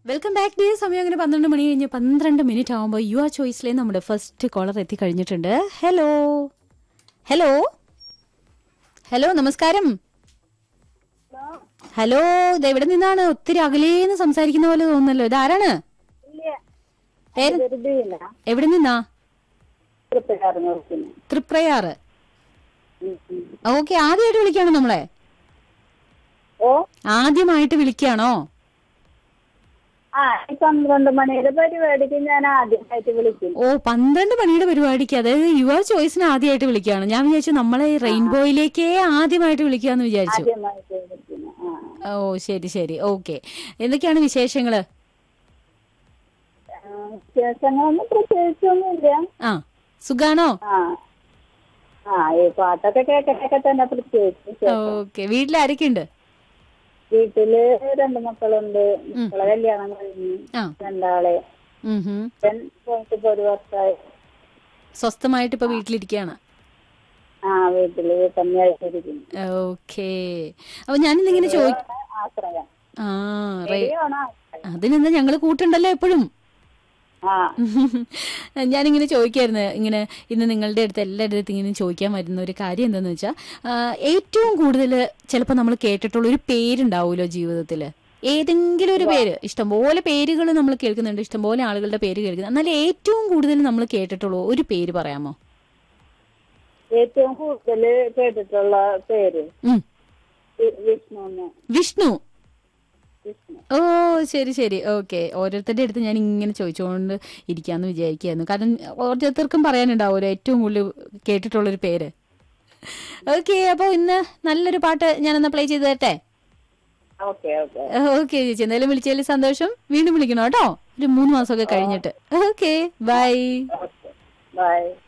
Welcome back day സമയം അങ്ങനെ പന്ത്രണ്ട് മണി കഴിഞ്ഞ് പന്ത്രണ്ട് മിനിറ്റ് ആകുമ്പോൾ യു ആർ ചോയ്സിലെ നമ്മുടെ ഫസ്റ്റ് കോളർ എത്തിക്കഴിഞ്ഞിട്ടുണ്ട് ഹലോ ഹലോ ഹലോ നമസ്കാരം ഹലോ ഇത് എവിടെ നിന്നാണ് ഒത്തിരി അകലേന്ന് സംസാരിക്കുന്ന പോലെ തോന്നുന്നല്ലോ ഇത് ആരാണ് പേര് വെറുതെയില്ല എവിടെ നിന്നാ തൃപ്പതിയാറ് നോക്കുന്നു തൃപ്രയാറ് ഓക്കെ ആദ്യമായിട്ട് വിളിക്കാണോ നമ്മളെ ഓ ആദ്യമായിട്ട് വിളിക്കാണോ ആ ഈ പന്ത്രണ്ട് മണിയുടെ പരിപാടിക്ക് ഞാൻ ആദ്യമായിട്ട് വിളിക്കും ഓ പന്ത്രണ്ട് മണിയുടെ പരിപാടിക്ക് അതായത് യുവർ ചോയ്സിന് ആദ്യമായിട്ട് വിളിക്കുകയാണ് ഞാൻ വിചാരിച്ചു നമ്മളെ റെയിൻബോയിലേക്കേ ആദ്യമായിട്ട് വിളിക്കാന്ന് വിചാരിച്ചു ആദ്യമായിട്ട് വിളിക്കുന്നു ആ ഓ ശരി ശരി ഓക്കെ എന്തൊക്കെയാണ് വിശേഷങ്ങള് ആ, വിശേഷങ്ങളൊന്നും പ്രത്യേകിച്ചൊന്നുമില്ല ആ സുഖാണോ ആ ആ ഈ പാട്ടൊക്കെ കേൾക്കട്ടൊക്കെ തന്നെ പ്രത്യേകിച്ച് വിശേഷം. ഓക്കെ വീട്ടിൽ ആരൊക്കെ ഉണ്ട് വീട്ടില് രണ്ട് മക്കളുണ്ട് മക്കളെ കല്യാണം കഴിഞ്ഞു ആ രണ്ടാളെ ഉം ഹും. ഞാൻ പോയിട്ട് ഇപ്പൊ ഒരു വർഷമായി സ്വസ്ഥമായിട്ട് ഇപ്പൊ വീട്ടിലിരിക്കുകയാണ് ആ വീട്ടില് വീട്ടമ്മയായിട്ടിരിക്കുന്നു ഓക്കെ അപ്പൊ ഞാനിന്നിങ്ങനെ ചോദി ആശ്രയം ആ റേ- ശരിയാണോ ആശ്രയം അതിനെന്താ ഞങ്ങള് കൂട്ടുണ്ടല്ലോ എപ്പോഴും ആ ഞാനിങ്ങനെ ചോദിക്കായിരുന്നു ഇങ്ങനെ ഇന്ന് നിങ്ങളുടെ അടുത്ത് എല്ലാവരുടെ അടുത്ത് ഇങ്ങനെ ചോദിക്കാൻ വരുന്ന ഒരു കാര്യം എന്താന്ന് വെച്ചാൽ ഏറ്റവും കൂടുതൽ ചിലപ്പോൾ നമ്മൾ കേട്ടിട്ടുള്ള ഒരു പേരുണ്ടാവുമല്ലോ ജീവിതത്തിൽ ഏതെങ്കിലും ഒരു പേര് ഇഷ്ടംപോലെ പേരുകൾ നമ്മൾ കേൾക്കുന്നുണ്ട് ഇഷ്ടംപോലെ ആളുകളുടെ പേര് കേൾക്കുന്നു എന്നാൽ ഏറ്റവും കൂടുതൽ നമ്മൾ കേട്ടിട്ടുള്ള ഒരു പേര് പറയാമോ ഏറ്റവും കൂടുതൽ കേട്ടിട്ടുള്ള പേര് ഉം. വി- വിഷ്ണു എന്ന്. വിഷ്ണു വിഷ്ണു ഓ ശരി ശരി ഓക്കെ ഓരോരുത്തരുടെ അടുത്ത് ഞാൻ ഇങ്ങനെ ചോദിച്ചുകൊണ്ട് ഇരിക്കാന്ന് വിചാരിക്കായിരുന്നു കാരണം ഓരോരുത്തർക്കും പറയാനുണ്ടാവുമല്ലോ ഏറ്റവും കൂടുതൽ കേട്ടിട്ടുള്ളൊരു പേര് ഓക്കെ അപ്പോൾ ഇന്ന് നല്ലൊരു പാട്ട് ഞാനൊന്ന് പ്ലേ ചെയ്ത് തരട്ടെ ഓക്കെ ഓക്കെ ഓക്കെ ചേച്ചി എന്തായാലും വിളിച്ചതിൽ സന്തോഷം വീണ്ടും വിളിക്കണം കേട്ടോ ഒരു മൂന്ന് മാസമൊക്കെ കഴിഞ്ഞിട്ട് ഓക്കെ ബൈ ഓക്കെ ബൈ